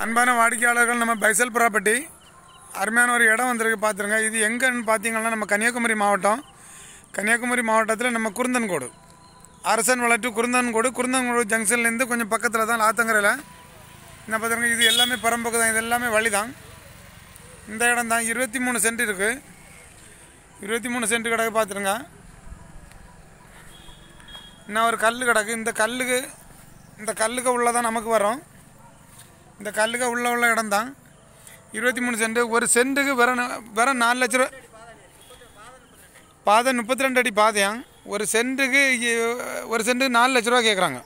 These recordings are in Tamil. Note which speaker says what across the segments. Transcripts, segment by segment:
Speaker 1: அன்பான வாடிக்கையாளர்கள் நம்ம பைசல் ப்ராப்பர்ட்டி அருமையான ஒரு இடம் வந்திருக்கு பார்த்துருங்க இது எங்கன்னு பார்த்தீங்கன்னா நம்ம கன்னியாகுமரி மாவட்டம் கன்னியாகுமரி மாவட்டத்தில் நம்ம குருந்தன்கோடு அரசன் வளர்த்து குருந்தன்கோடு குருந்தன்கோடு ஜங்ஷன்லேருந்து கொஞ்சம் பக்கத்தில் தான் லாத்தங்கரையில் என்ன பார்த்துருங்க இது எல்லாமே பரம்புக்கு தான் இது எல்லாமே வழி தான் இந்த இடம் தான் இருபத்தி மூணு சென்ட் இருக்குது இருபத்தி மூணு சென்ட் கிடக்கு பார்த்துருங்க இன்னும் ஒரு கல் கிடக்கு இந்த கல்லுக்கு இந்த கல்லுக்கு உள்ளதான் நமக்கு வரும் இந்த கல்லுக்கு உள்ள உள்ள இடம் தான் இருபத்தி மூணு சென்ட் ஒரு சென்ட்டுக்கு வெற வெற நாலு லட்ச ரூபா பாதை முப்பத்தி ரெண்டு அடி பாதையாம் ஒரு சென்ட்டுக்கு இ- ஒரு சென்ட்டுக்கு நாலு லட்ச ரூபா கேட்குறாங்க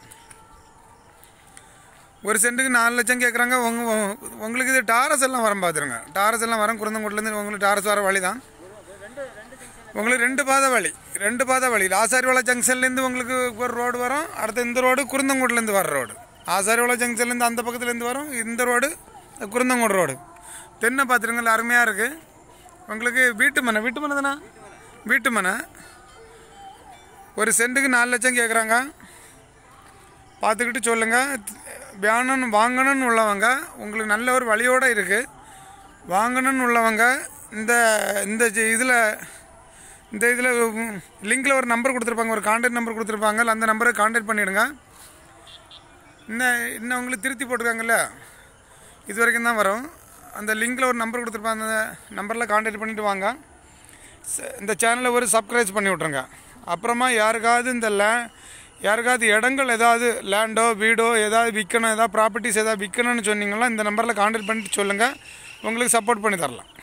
Speaker 1: ஒரு சென்ட்டுக்கு நாலு லட்சம் கேட்குறாங்க உங்க உங்களுக்கு இது டாரஸ் எல்லாம் வரும் பார்த்துருங்க டாரஸ் எல்லாம் வரும் குருந்தங்குட்டிலேருந்து உங்களுக்கு டாரஸ் வர வழி தான் உங்களுக்கு ரெண்டு பாதை வழி ரெண்டு பாதை வழி ஆசாரிவாளா ஜங்ஷன்லேருந்து உங்களுக்கு ஒரு ரோடு வரும் அடுத்து இந்த ரோடு குருந்தங்கோட்டிலேருந்து வர ரோடு ஆசாரிவாளா ஜங்ஷன்லேருந்து அந்த பக்கத்துலேருந்து வரும் இந்த ரோடு குருந்தங்கோடு ரோடு தென்னை பார்த்துருங்களா அருமையாக இருக்குது உங்களுக்கு வீட்டு மனை வீட்டு மனை தானே வீட்டு மனை ஒரு சென்ட்டுக்கு நாலு லட்சம் கேட்குறாங்க பார்த்துக்கிட்டு சொல்லுங்கள் வேணும்னு வாங்கணும்னு உள்ளவங்க உங்களுக்கு நல்ல ஒரு வழியோடு இருக்குது வாங்கணும்னு உள்ளவங்க இந்த இந்த இதில் இந்த இதில் லிங்கில் ஒரு நம்பர் கொடுத்துருப்பாங்க ஒரு கான்டாக்ட் நம்பர் கொடுத்துருப்பாங்க அந்த நம்பரை கான்டாக்ட் பண்ணிவிடுங்க இன்னும் இன்னும் உங்களுக்கு திருத்தி போட்டிருக்காங்கல்ல இது வரைக்கும் தான் வரும் அந்த லிங்கில் ஒரு நம்பர் கொடுத்துருப்பாங்க அந்த நம்பரில் கான்டாக்ட் பண்ணிவிட்டு வாங்க ச- இந்த சேனலை ஒரு சப்ஸ்கிரைப் பண்ணி விட்ருங்க அப்புறமா யாருக்காவது இந்த லே யாருக்காவது இடங்கள் ஏதாவது லேண்டோ வீடோ ஏதாவது விற்கணும் ஏதாவது ப்ராப்பர்ட்டிஸ் ஏதாவது விற்கணும்னு சொன்னீங்கன்னா இந்த நம்பரில் கான்டாக்ட் பண்ணிட்டு சொல்லுங்கள் உங்களுக்கு சப்போர்ட் பண்ணி தரலாம்